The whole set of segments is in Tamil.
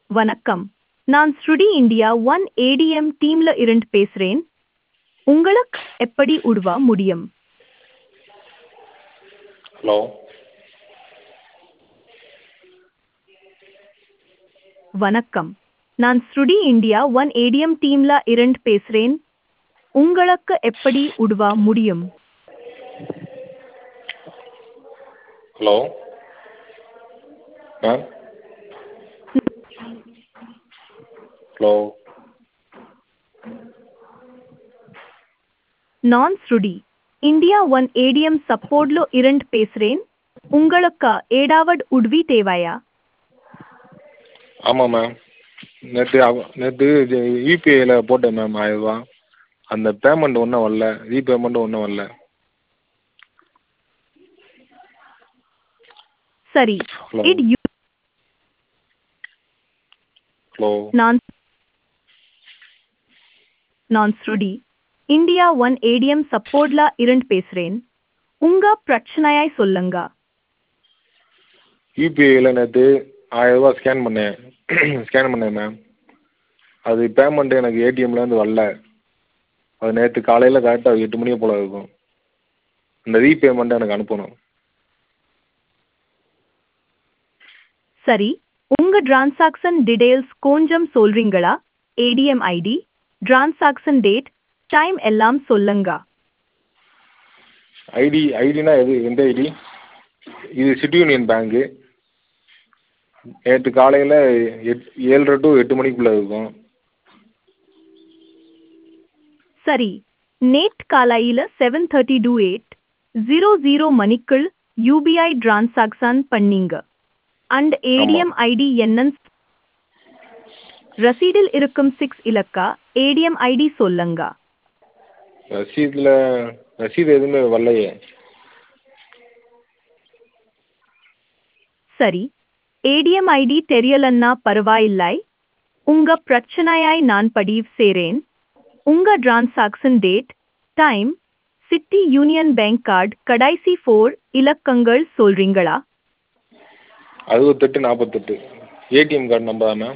வணக்கம் நான் ஸ்ருடி இந்தியா ஒன் ஏடிஎம் டீம்ல இருந்து பேசுறேன் உங்களுக்கு எப்படி உதவ முடியும் ஹலோ வணக்கம் நான் ஸ்ருடி இந்தியா ஒன் ஏடிஎம் டீம்ல இருந்து பேசுறேன் உங்களுக்கு எப்படி உதவ முடியும் ஹலோ மேம் ஹலோ நான் ஸ்ருடி இந்தியா ஒன் ஏடிஎம் சப்போர்ட்ல இருந்து பேசுறேன் உங்களுக்கு ஏதாவது உதவி தேவையா ஆமாம் மேம் நேற்று அவ நேற்று இது யூபிஐயில் போட்டேன் மேம் ஆயிரரூவா அந்த பேமெண்ட் ஒன்றும் வரல ரீபேமெண்ட்டும் ஒன்றும் வரல சரி ஹலோ இட் யூ ஹலோ நான் நான் ஸ்ருடி இந்தியா ஒன் ஏடிஎம் சப்போர்ட்ல இருந்து பேசுறேன் உங்க பிரச்சனையாய் சொல்லுங்க யூபிஐயில் நேற்று ஆயிரரூவா ஸ்கேன் பண்ணேன் ஸ்கேன் பண்ணேன் மேம் அது பேமெண்ட் எனக்கு ஏடிஎம்லேருந்து வரல அது நேற்று காலையில் கரெக்டாக எட்டு மணியை போல் இருக்கும் அந்த ரீபேமெண்ட்டை எனக்கு அனுப்பணும் சரி உங்க டிரான்சாக்ஷன் டீடைல்ஸ் கொஞ்சம் சொல்றீங்களா ATM ID transaction date time எல்லாம் சொல்லுங்க ஐடி ஐடினா எது எந்த ஐடி இது சிட்டி யூனியன் பேங்க்கு நேற்று காலையில் எட் ஏழரை டு எட்டு மணிக்குள்ளே இருக்கும் சரி நேட் காலையில seven thirty two eight zero zero மணிக்குள் யூபிஐ டிரான்சாக்ஷன் பண்ணீங்க அண்ட் ஏடிஎம் ஐடி என்னன்னு ரசீடில் இருக்கும் சிக்ஸ் இலக்கா ஏடிஎம் ஐடி சொல்லுங்க ரசீதில் ரசீது எதுவுமே வரலையே சரி ஏடிஎம் ஐடி தெரியலன்னா பரவாயில்லை உங்க பிரச்சனையாய் நான் பதிவு செய்றேன் உங்க transaction date time City Union Bank card கடைசி ஃபோர் இலக்கங்கள் சொல்றீங்களா அறுபத்தெட்டு நாற்பத்தெட்டு ஏடிஎம் கார்டு நம்பரா மேம்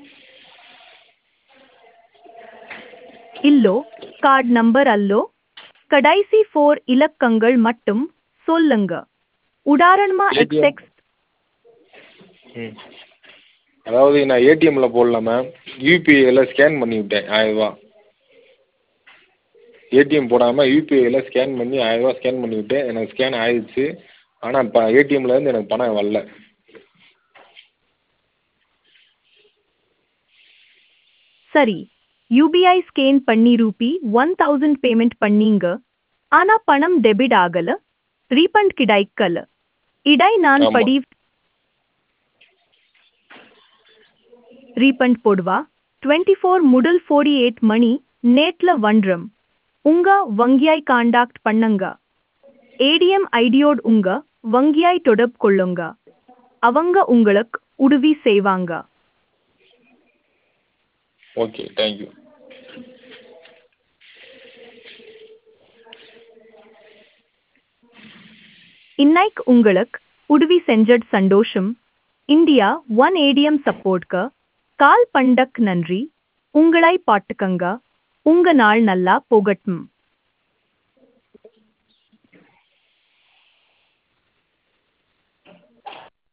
இல்லோ கார்டு நம்பர் அல்லோ கடைசி ஃபோர் இலக்கங்கள் மட்டும் சொல்லுங்க உதாரணமா ATM. எக்ஸ்எக்ஸ் ம் அதாவது நான் ஏடிஎம்மில் போடல மேம் யூபிஐயில் ஸ்கேன் பண்ணி விட்டேன் ஆயிரரூவா ஏடிஎம் போடாமல் யூபிஐயில் ஸ்கேன் பண்ணி ஆயிரரூவா ஸ்கேன் பண்ணி விட்டேன் எனக்கு ஸ்கேன் ஆயிடுச்சு ஆனால் இப்போ ஏடிஎம்லேருந்து எனக்கு பணம் வரல சரி யூபிஐ ஸ்கேன் பண்ணி ரூபி ஒன் தௌசண்ட் பேமெண்ட் பண்ணீங்க ஆனா பணம் டெபிட் ஆகல ரீஃபண்ட் கிடைக்கல இடை நான் ஆமா. படி ரீஃபண்ட் போடுவா டுவெண்ட்டி ஃபோர் முதல் ஃபோர்டி எயிட் மணி நேட்ல வண்றம் உங்க வங்கியாய் காண்டாக்ட் பண்ணுங்க ஏடிஎம் ஐடியோடு உங்க வங்கியாய் தொடர்பு கொள்ளுங்க அவங்க உங்களுக்கு உதவி செய்வாங்க ஓகே தேங்க்யூ இன்னைக்கு உங்களுக்கு உதவி செஞ்சட் சந்தோஷம் இந்தியா ஒன் ஏடிஎம் சப்போர்ட்க்கு கால் பண்டக் நன்றி உங்களை பாட்டுக்கங்க உங்க நாள் நல்லா போகட்டும்